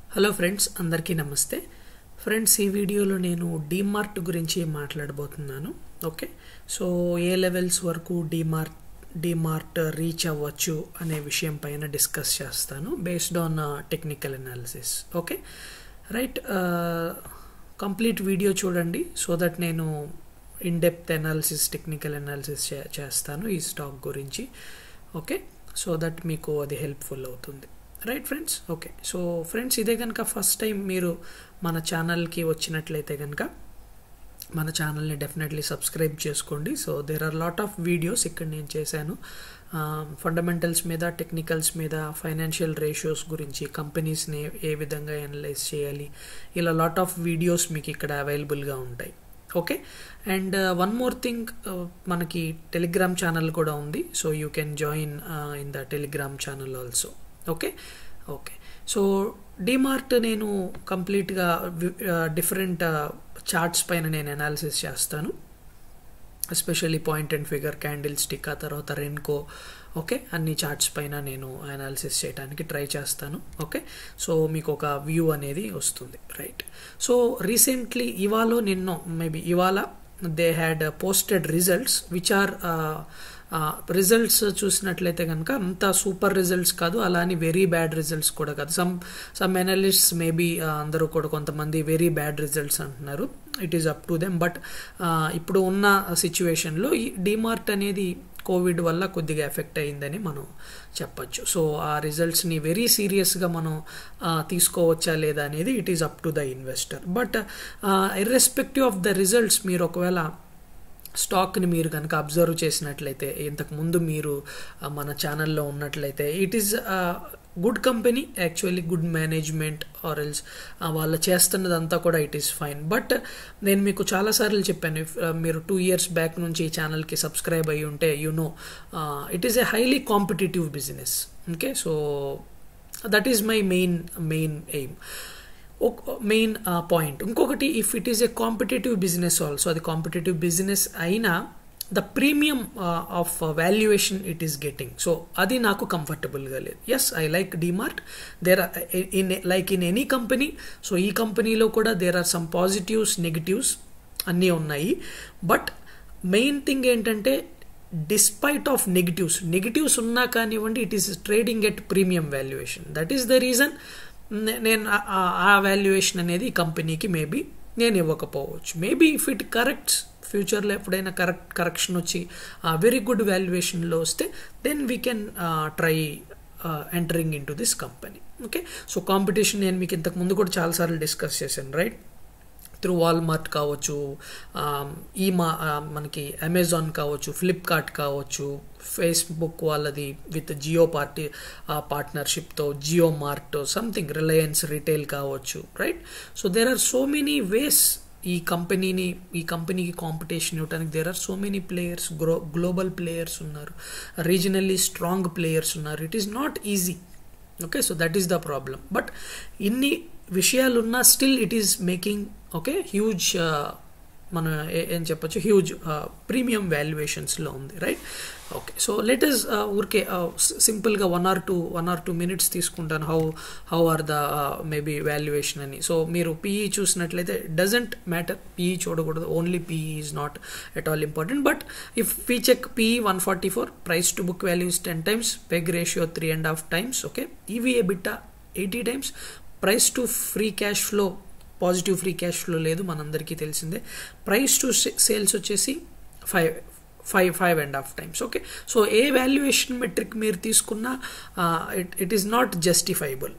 hello friends అందరికీ నమస్తే friends ఈ వీడియోలో నేను డీమార్ట్ గురించి మాట్లాడబోతున్నాను ఓకే సో ఏ లెవెల్స్ వరకు డీమార్ట్ డీమార్ట్ రీచ్ అవ్వచ్చు అనే విషయం పైన డిస్కస్ చేస్తాను based on technical analysis okay right complete video చూడండి సో దట్ నేను in depth analysis technical analysis చేస్తాను ఈ స్టాక్ గురించి ఓకే సో దట్ మీకు అది హెల్ప్ఫుల్ అవుతుంది right friends okay so friends ఇదే కనుక ఫస్ట్ టైం మీరు మన ఛానల్కి వచ్చినట్లయితే కనుక మన ఛానల్ని డెఫినెట్లీ సబ్స్క్రైబ్ చేసుకోండి so there are lot of videos ఇక్కడ నేను చేశాను ఫండమెంటల్స్ మీద టెక్నికల్స్ మీద ఫైనాన్షియల్ రేషియోస్ గురించి కంపెనీస్ని ఏ విధంగా అనలైజ్ చేయాలి ఇలా లాట్ ఆఫ్ వీడియోస్ మీకు ఇక్కడ అవైలబుల్గా ఉంటాయి okay and one more thing మనకి టెలిగ్రామ్ ఛానల్ కూడా ఉంది so you can join in the Telegram channel also okay okay so DMart నేను కంప్లీట్గా డిఫరెంట్ చార్ట్స్ పైన నేను అనాలిసిస్ చేస్తాను especially point and figure candlestick ఆ తర్వాత రెన్కో ఓకే అన్ని చార్ట్స్ పైన నేను అనాలిసిస్ చేయడానికి ట్రై చేస్తాను ఓకే సో మీకు ఒక వ్యూ అనేది వస్తుంది రైట్ సో రీసెంట్లీ ఇవాళ నిన్నో మేబీ ఇవాళ they had posted results which are results చూసినట్లయితే కనుక అంత సూపర్ రిజల్ట్స్ కాదు అలా అని వెరీ బ్యాడ్ రిజల్ట్స్ కూడా కాదు సమ్ సమ్ ఎనలిస్ట్స్ మేబీ అందరూ కూడా కొంతమంది వెరీ బ్యాడ్ రిజల్ట్స్ అంటున్నారు it is up to them but ఇప్పుడు ఉన్న సిచ్యువేషన్లో ఈ డిమార్ట్ అనేది కోవిడ్ వల్ల కొద్దిగా ఎఫెక్ట్ అయిందని మనం చెప్పచ్చు సో ఆ రిజల్ట్స్ని వెరీ సీరియస్గా మనం తీసుకోవచ్చా లేదా అనేది it is up to the investor but irrespective of the results మీరు ఒకవేళ స్టాక్ని మీరు కనుక అబ్జర్వ్ చేసినట్లయితే ఇంతకు ముందు మీరు మన ఛానల్లో ఉన్నట్లయితే it is good company actually good management or else వాళ్ళు చేస్తున్నదంతా కూడా ఇట్ ఈస్ ఫైన్ బట్ నేను మీకు చాలాసార్లు చెప్పాను మీరు టూ ఇయర్స్ బ్యాక్ నుంచి ఈ ఛానల్కి సబ్స్క్రైబ్ అయ్యి ఉంటే you know it is a highly competitive business okay so that is my main main aim main point ఇంకొకటి if it is a competitive business also అది కాంపిటేటివ్ బిజినెస్ అయినా the premium of valuation it is getting so అది నాకు కంఫర్టబుల్గా లేదు yes I like DMart there are in like in any company so ఈ కంపెనీలో కూడా there are some positives negatives అన్నీ ఉన్నాయి బట్ మెయిన్ థింగ్ ఏంటంటే డిస్పైట్ ఆఫ్ నెగిటివ్స్ నెగిటివ్స్ ఉన్నా కానివ్వండి it is trading at premium valuation that is the reason నేను ఆ వాల్యుయేషన్ అనేది కంపెనీకి మేబీ నేను ఇవ్వకపోవచ్చు మేబీ ఇఫ్ ఇట్ కరెక్ట్స్ ఫ్యూచర్లో ఎప్పుడైనా కరెక్ట్ కరెక్షన్ వచ్చి వెరీ గుడ్ వాల్యుయేషన్లో వస్తే then we can try entering into this company okay so competition నేను మీకు ఇంతకు ముందు కూడా చాలాసార్లు డిస్కస్ చేశాను రైట్ త్రూ వాల్మార్ట్ కావచ్చు ఈ మా మనకి అమెజాన్ కావచ్చు ఫ్లిప్కార్ట్ కావచ్చు ఫేస్బుక్ వాళ్ళది విత్ జియో పార్టీ పార్ట్నర్షిప్తో Jio Mart something Reliance retail కావచ్చు right so there are so many ways ఈ కంపెనీని ఈ కంపెనీకి కాంపిటీషన్ ఇవ్వడానికి there are so many players grow global players ఉన్నారు రీజనల్లీ స్ట్రాంగ్ ప్లేయర్స్ ఉన్నారు it is not easy okay so that is the problem but ఇన్ని విషయాలున్నా still it is making okay huge మనం ఏం చెప్పొచ్చు హ్యూజ్ ప్రీమియం వాల్యుయేషన్స్లో ఉంది రైట్ ఓకే సో లెటెస్ ఊరికే సింపుల్గా one or two one or two minutes తీసుకుంటాను how how are the maybe valuation అని సో మీరు పీఈ చూసినట్లయితే డజంట్ మ్యాటర్ పీఈ చూడకూడదు only PE is not at all important but if P check PE one forty four price to book values ten times PEG ratio three and half times okay EV EBITDA eighty times price to free cash flow positive free cash flow లేదు మనందరికీ తెలిసిందే price to sales వచ్చేసి five five five and half times okay so a valuation metric మీరు తీసుకున్నా it it is not justifiable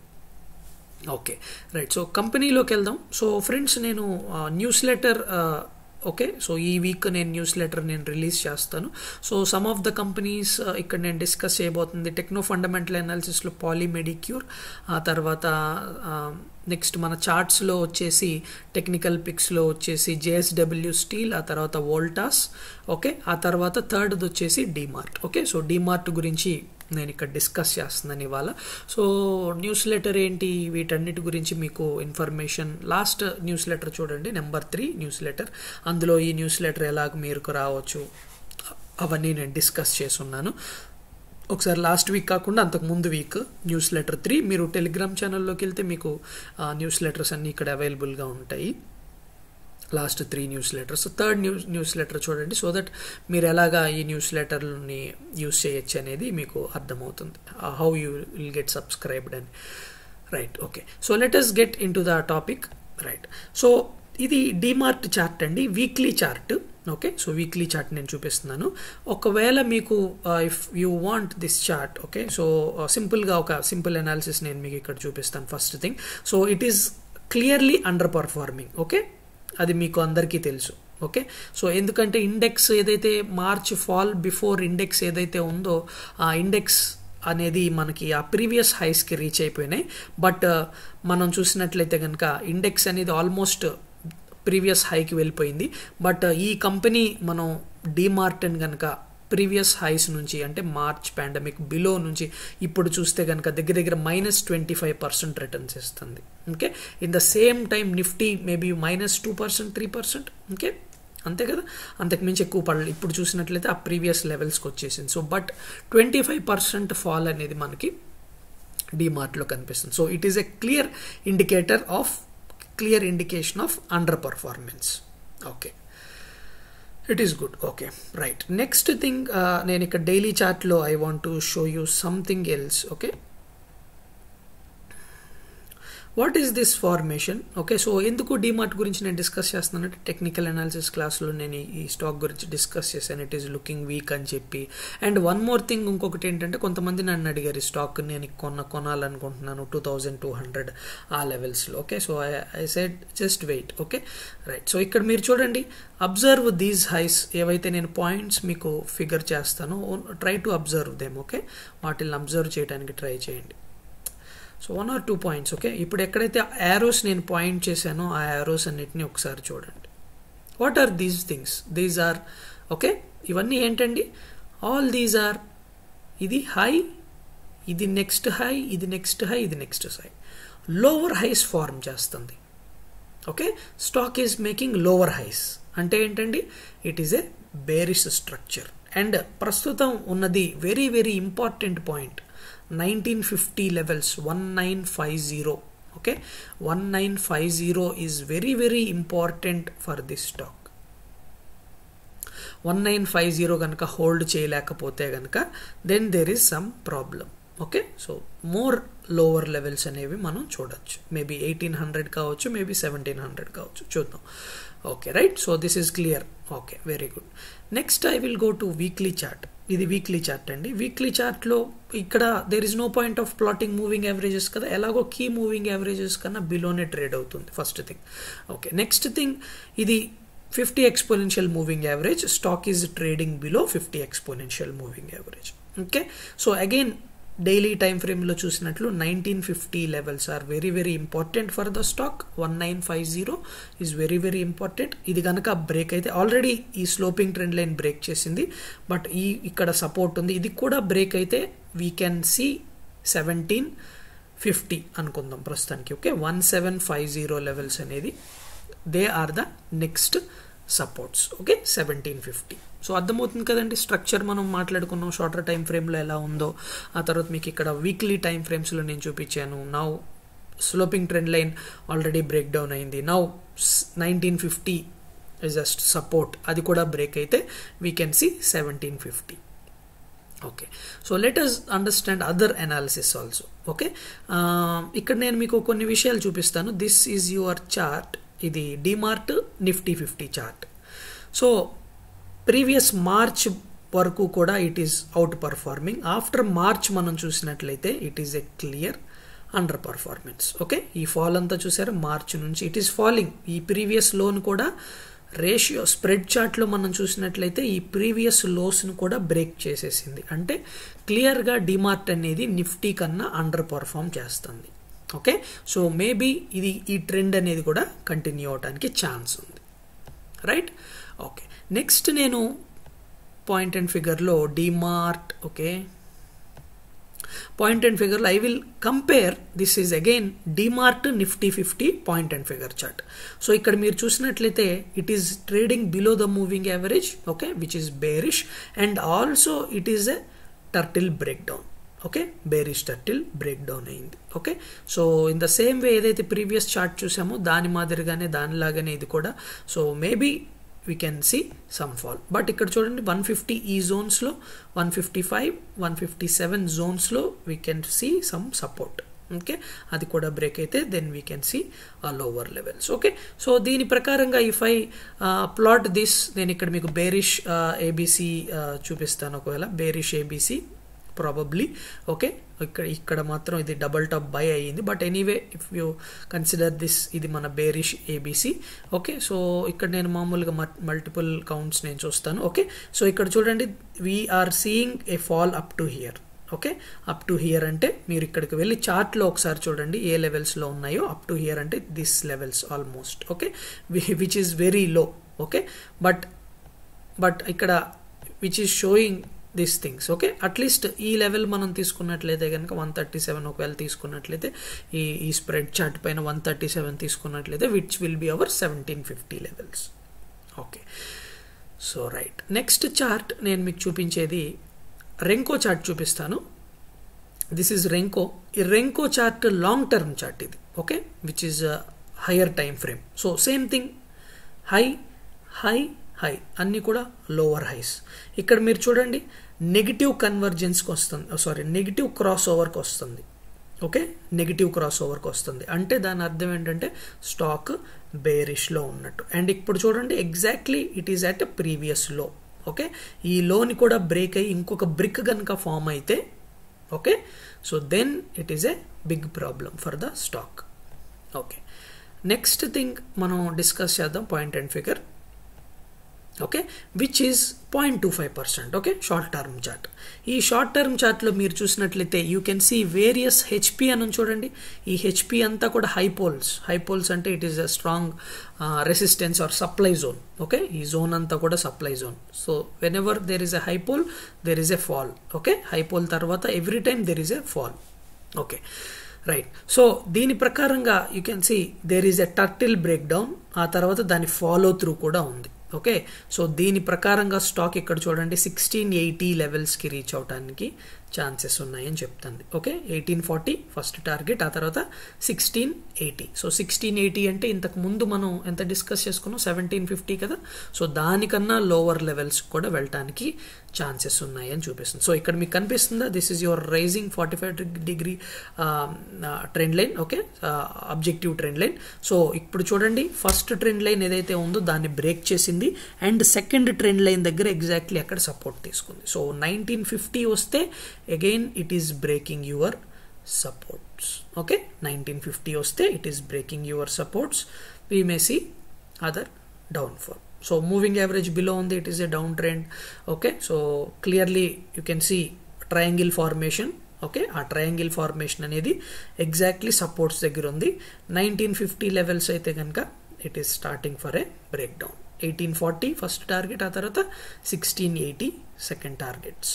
okay right so కంపెనీలోకి వెళ్దాం so friends నేను newsletter okay so ఈ వీక్ నేను న్యూస్ లెటర్ నేను release చేస్తాను so some of the companies ఇక్కడ నేను డిస్కస్ చేయబోతుంది టెక్నో ఫండమెంటల్ అనాలిసిస్లో పాలీమెడిక్యూర్ ఆ తర్వాత నెక్స్ట్ మన చార్ట్స్లో వచ్చేసి టెక్నికల్ పిక్స్లో వచ్చేసి జేఎస్డబ్ల్యూ స్టీల్ ఆ తర్వాత వోల్టాస్ ఓకే ఆ తర్వాత థర్డ్ది వచ్చేసి డిమార్ట్ ఓకే సో డిమార్ట్ గురించి నేను ఇక్కడ డిస్కస్ చేస్తున్నాను ఇవాళ సో న్యూస్ లెటర్ ఏంటి వీటన్నిటి గురించి మీకు ఇన్ఫర్మేషన్ లాస్ట్ న్యూస్ లెటర్ చూడండి నెంబర్ త్రీ న్యూస్ లెటర్ అందులో ఈ న్యూస్ లెటర్ ఎలాగ మీరు రావచ్చు అవన్నీ నేను డిస్కస్ చేసున్నాను ఒకసారి లాస్ట్ వీక్ కాకుండా అంతకు ముందు వీక్ న్యూస్ లెటర్ త్రీ మీరు టెలిగ్రామ్ ఛానల్లోకి వెళ్తే మీకు న్యూస్ లెటర్స్ అన్నీ ఇక్కడ అవైలబుల్గా ఉంటాయి last three newsletters third news newsletter చూడండి సో దట్ మీరు ఎలాగా ఈ న్యూస్ లెటర్ని యూస్ చేయొచ్చు అనేది మీకు అర్థమవుతుంది how you will get subscribed అని right okay so let us get into the topic right so ఇది డిమార్ట్ చార్ట్ అండి weekly chart okay so weekly chart నేను చూపిస్తున్నాను ఒకవేళ మీకు if you want this chart okay so సింపుల్గా ఒక simple analysis నేను మీకు ఇక్కడ చూపిస్తాను first thing so it is clearly underperforming okay అది మీకు అందరికీ తెలుసు ఓకే సో ఎందుకంటే ఇండెక్స్ ఏదైతే మార్చ్ ఫాల్ బిఫోర్ ఇండెక్స్ ఏదైతే ఉందో ఆ ఇండెక్స్ అనేది మనకి ఆ ప్రీవియస్ హైస్కి రీచ్ అయిపోయినాయి బట్ మనం చూసినట్లయితే కనుక ఇండెక్స్ అనేది ఆల్మోస్ట్ ప్రీవియస్ హైకి వెళ్ళిపోయింది బట్ ఈ కంపెనీ మనం డిమార్టన్ కనుక ప్రీవియస్ హైస్ నుంచి అంటే మార్చ్ పాండమిక్ బిలో నుంచి ఇప్పుడు చూస్తే కనుక దగ్గర దగ్గర minus twenty five percent returns ఇస్తుంది okay in the same time Nifty maybe minus two percent three percent okay అంతే కదా అంతకుమించి ఎక్కువ పడలేదు ఇప్పుడు చూసినట్లయితే ఆ ప్రీవియస్ లెవెల్స్కి వచ్చేసింది so but twenty five percent fall అనేది మనకి డిమార్ట్లో కనిపిస్తుంది so it is a clear indicator of clear indication of under performance okay it is good okay right next thing నేను ఇక్కడ డైలీ చార్ట్లో I want to show you something else okay what is this formation okay so ఎందుకు డిమార్ట్ గురించి నేను discuss చేస్తున్నానంటే technical analysis క్లాస్లో నేను ఈ స్టాక్ గురించి డిస్కస్ చేశాను ఇట్ ఈస్ లుకింగ్ వీక్ అని చెప్పి అండ్ వన్ మోర్ థింగ్ ఇంకొకటి ఏంటంటే కొంతమంది నన్ను అడిగారు ఈ స్టాక్ నేను కొన్న కొనాలనుకుంటున్నాను టూ థౌజండ్ టూ హండ్రెడ్ ఆ లెవెల్స్లో okay so I I said just wait okay right so ఇక్కడ మీరు చూడండి అబ్జర్వ్ దీస్ హైస్ ఏవైతే నేను పాయింట్స్ మీకు ఫిగర్ చేస్తానో try to observe them okay వాటిని అబ్జర్వ్ చేయడానికి ట్రై చేయండి so one or two points okay ఇప్పుడు ఎక్కడైతే యారోస్ నేను పాయింట్ చేశానో ఆ యారోస్ అన్నిటిని ఒకసారి చూడండి what are these things these are okay ఇవన్నీ ఏంటండి ఆల్ దీస్ ఆర్ ఇది హై ఇది నెక్స్ట్ హై ఇది నెక్స్ట్ హై ఇది next high lower highs form చేస్తుంది okay stock is making lower highs అంటే ఏంటండి it is a bearish structure and ప్రస్తుతం ఉన్నది very very important point nineteen fifty levels one nine five zero okay one nine five zero is very very important for this stock one nine five zero కనుక hold చేయలేకపోతే కనుక then there is some problem okay so more lower levels అనేవి మనం చూడొచ్చు maybe eighteen hundred కావచ్చు maybe seventeen hundred కావచ్చు చూద్దాం okay right so this is clear okay very good next I will go to weekly chart ఇది weekly chart అండి weekly చార్ట్లో ఇక్కడ there is no point of plotting moving averages కదా ఎలాగో key moving averages కన్నా బిలోనే ట్రేడ్ అవుతుంది first thing okay next thing ఇది fifty exponential moving average stock is trading below fifty exponential moving average okay so again daily time ఫ్రేమ్లో చూసినట్లు nineteen fifty levels are very very important for the stock one nine five zero is very very important ఇది కనుక break అయితే already ఈ sloping trend line break చేసింది but ఈ ఇక్కడ support ఉంది ఇది కూడా బ్రేక్ అయితే we can see seventeen fifty అనుకుందాం ప్రస్తుతానికి okay one seven five zero levels అనేది they are the next supports okay seventeen fifty so అర్థమవుతుంది కదండి స్ట్రక్చర్ మనం మాట్లాడుకున్నాం షార్టర్ టైం ఫ్రేమ్లో ఎలా ఉందో ఆ తర్వాత మీకు ఇక్కడ వీక్లీ టైం ఫ్రేమ్స్లో నేను చూపించాను now sloping trend line already break down అయింది now nineteen fifty is just support అది కూడా బ్రేక్ అయితే we can see seventeen fifty okay so let us understand other analysis also okay ఇక్కడ నేను మీకు కొన్ని విషయాలు చూపిస్తాను దిస్ ఈజ్ యువర్ చార్ట్ ఇది DMart Nifty fifty chart so previous March వరకు కూడా it is out performing after March మనం చూసినట్లయితే it is a clear under performance okay ఈ ఫాల్ అంతా చూసారా మార్చ్ నుంచి ఇట్ ఈస్ ఫాలింగ్ ఈ ప్రీవియస్ లోన్ కూడా రేషియో స్ప్రెడ్ చార్ట్లో మనం చూసినట్లయితే ఈ ప్రీవియస్ లోస్ను కూడా బ్రేక్ చేసేసింది అంటే క్లియర్గా డిమార్ట్ అనేది నిఫ్టీ కన్నా అండర్ పర్ఫామ్ చేస్తుంది ఓకే సో మేబీ ఇది ఈ ట్రెండ్ అనేది కూడా కంటిన్యూ అవడానికి ఛాన్స్ ఉంది రైట్ ఓకే నెక్స్ట్ నేను పాయింట్ అండ్ ఫిగర్లో డిమార్ట్ ఓకే పాయింట్ అండ్ ఫిగర్లో I will compare this is again DMart Nifty fifty point and figure chart so ఇక్కడ మీరు చూసినట్లయితే it is trading below the moving average okay which is bearish and also it is a turtle break down okay bearish turtle break down అయింది okay so in the same way ఏదైతే previous chart చూసామో దాని మాదిరిగానే దానిలాగానే ఇది కూడా so maybe we can see some fall but ఇక్కడ చూడండి వన్ ఫిఫ్టీ ఈ జోన్స్లో one fifty five one fifty seven జోన్స్లో we can see some support okay అది కూడా బ్రేక్ అయితే then we can see lower levels okay so దీని ప్రకారంగా ఇఫ్ ఐ ప్లాట్ దిస్ నేను ఇక్కడ మీకు బేరిష్ ఏబీసీ చూపిస్తాను ఒకవేళ బేరిష్ ఏబీసీ ప్రాబబ్లీ ఓకే ఇక్కడ ఇక్కడ మాత్రం ఇది డబల్ టాప్ బై అయ్యింది but anyway if you consider this ఇది మన బేరిష్ ఏబీసీ ఓకే సో ఇక్కడ నేను మామూలుగా మల్టిపుల్ కౌంట్స్ నేను చూస్తాను ఓకే సో ఇక్కడ చూడండి we're seeing a fall up to here okay up to here అంటే మీరు ఇక్కడికి వెళ్ళి చార్ట్లో ఒకసారి చూడండి ఏ లెవెల్స్లో ఉన్నాయో అప్ టు హియర్ అంటే this levels almost okay which is very low okay but but ఇక్కడ which is showing these things okay at least ఈ లెవెల్ మనం తీసుకున్నట్లయితే కనుక వన్ థర్టీ సెవెన్ ఒకవేళ తీసుకున్నట్లయితే ఈ ఈ స్ప్రెడ్ చార్ట్ పైన వన్ థర్టీ సెవెన్ తీసుకున్నట్లయితే which will be our seventeen fifty levels okay so right next chart నేను మీకు చూపించేది రెంకో చార్ట్ చూపిస్తాను దిస్ ఈజ్ రెంకో ఈ renko chart long term chart ఇది okay which is higher time frame so same thing high high high అన్నీ కూడా lower highs ఇక్కడ మీరు చూడండి నెగిటివ్ కన్వర్జెన్స్కి వస్తుంది సారీ నెగిటివ్ క్రాస్ ఓవర్కి వస్తుంది ఓకే నెగిటివ్ క్రాస్ ఓవర్కి వస్తుంది అంటే దాని అర్థం ఏంటంటే స్టాక్ బేరిష్లో ఉన్నట్టు అండ్ ఇప్పుడు చూడండి exactly it is at previous low okay ఈ లోని కూడా బ్రేక్ అయ్యి ఇంకొక బ్రిక్ కనుక ఫామ్ అయితే okay so then it is a big problem for the stock okay next thing మనం డిస్కస్ చేద్దాం point and figure okay which is point two five percent okay short term chart ఈ short term చార్ట్లో మీరు చూసినట్లయితే you can see various HP అని చూడండి ఈ HP అంతా కూడా హైపోల్స్ హైపోల్స్ అంటే it is a strong resistance or supply zone okay ఈ జోన్ అంతా కూడా supply zone so whenever there is a high pole there is a fall okay high pole తర్వాత every time there is a fall okay right so దీని ప్రకారంగా you can see there is a turtle break down ఆ తర్వాత దాని follow through కూడా ఉంది okay so దీని ప్రకారంగా స్టాక్ ఇక్కడ చూడండి సిక్స్టీన్ ఎయిటీ లెవెల్స్కి రీచ్ అవడానికి ఛాన్సెస్ ఉన్నాయని చెప్తుంది okay eighteen forty first target ఆ తర్వాత sixteen eighty so sixteen eighty అంటే ఇంతకు ముందు మనం ఎంత డిస్కస్ చేసుకున్నాం సెవెంటీన్ ఫిఫ్టీ కదా సో దానికన్నా లోవర్ లెవెల్స్ కూడా వెళ్ళటానికి ఛాన్సెస్ ఉన్నాయని చూపిస్తుంది సో ఇక్కడ మీకు కనిపిస్తుందా this is your rising forty five degree trend line okay objective trend line so ఇప్పుడు చూడండి ఫస్ట్ ట్రెండ్ లైన్ ఏదైతే ఉందో దాన్ని బ్రేక్ చేసింది అండ్ సెకండ్ ట్రెండ్ లైన్ దగ్గర ఎగ్జాక్ట్లీ అక్కడ సపోర్ట్ తీసుకుంది సో నైన్టీన్ ఫిఫ్టీ వస్తే again it is breaking your supports okay nineteen fifty వస్తే it is breaking your supports we may see other down fall so moving average below ఉంది it is a down trend okay so clearly you can see triangle formation okay ఆ triangle formation అనేది exactly supports దగ్గర ఉంది nineteen fifty levels అయితే కనుక it is starting for a break down eighteen forty first target ఆ తర్వాత sixteen eighty second targets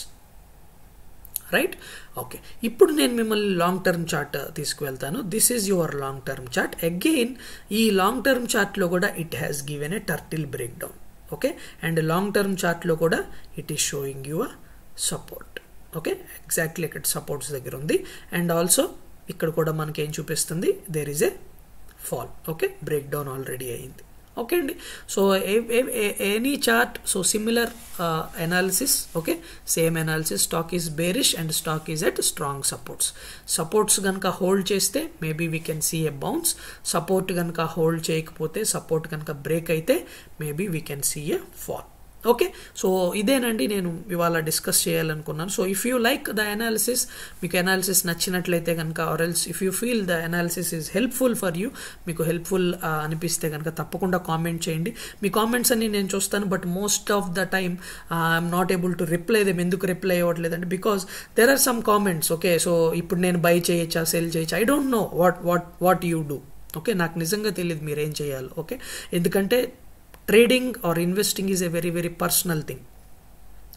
right okay ఇప్పుడు నేను మిమ్మల్ని లాంగ్ టర్మ్ చార్ట్ తీసుకువెళ్తాను this is your long term chart again ఈ లాంగ్ టర్మ్ చార్ట్లో కూడా it has given a turtle break down okay and long term చార్ట్లో కూడా it is showing your support okay exactly ఇక్కడ సపోర్ట్స్ దగ్గర ఉంది and also ఇక్కడ కూడా మనకి ఏం చూపిస్తుంది there is a fall okay break down already అయింది ఓకే అండి so any chart so similar analysis okay same analysis stock is bearish and stock is at strong supports supports కనుక హోల్డ్ చేస్తే maybe we can see a bounce support కనుక hold చేయకపోతే support కనుక break అయితే maybe we can see a fall okay so ఇదేనండి నేను ఇవాళ discuss చేయాలనుకున్నాను so if you like the analysis మీకు అనాలిసిస్ నచ్చినట్లయితే కనుక or else if you feel the analysis is helpful for you మీకు హెల్ప్ఫుల్ అనిపిస్తే కనుక తప్పకుండా కామెంట్ చేయండి మీ కామెంట్స్ అన్ని నేను చూస్తాను but most of the time I'm not able to reply them ఎందుకు రిప్లై అవ్వట్లేదండి because there are some comments okay so ఇప్పుడు నేను బై చేయొచ్చా సెల్ చేయొచ్చా I don't know what what what you do okay నాకు నిజంగా తెలియదు మీరు ఏం చేయాలి ఓకే ఎందుకంటే trading or investing is a very very personal thing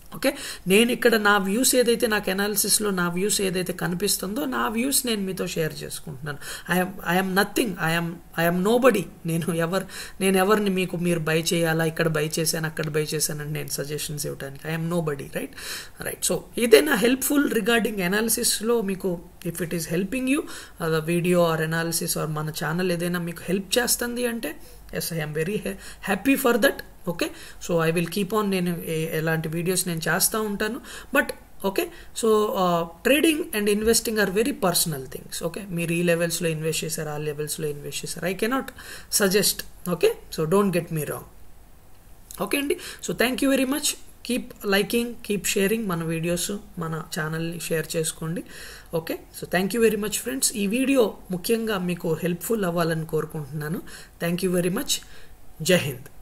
okay నేను ఇక్కడ నా వ్యూస్ ఏదైతే నాకు ఎనాలిసిస్లో నా వ్యూస్ ఏదైతే కనిపిస్తుందో నా వ్యూస్ నేను మీతో షేర్ చేసుకుంటున్నాను I'm I'm nothing I'm I'm nobody నేను ఎవరు నేను ఎవరిని మీకు మీరు బై చేయాలా ఇక్కడ బై చేశాను అక్కడ బై చేశానని నేను సజెషన్స్ ఇవ్వడానికి I'm nobody right right so ఏదైనా హెల్ప్ఫుల్ రిగార్డింగ్ ఎనాలిసిస్లో మీకు if it is helping you video or analysis or మన ఛానల్ ఏదైనా మీకు హెల్ప్ చేస్తుంది అంటే yes I'm very happy for that okay so I will keep on నేను ఎలాంటి వీడియోస్ నేను చేస్తూ ఉంటాను but okay so trading and investing are very personal things okay మీరు ఈ లెవెల్స్లో ఇన్వెస్ట్ చేశారు ఆ లెవెల్స్లో ఇన్వెస్ట్ చేశారు I cannot suggest okay so don't get me wrong okay అండి so thank you very much keep liking keep sharing మన videos మన ఛానల్ని షేర్ చేసుకోండి okay so thank you very much friends ఈ వీడియో ముఖ్యంగా మీకు హెల్ప్ఫుల్ అవ్వాలని కోరుకుంటున్నాను థ్యాంక్ యూ వెరీ మచ్ జై హింద్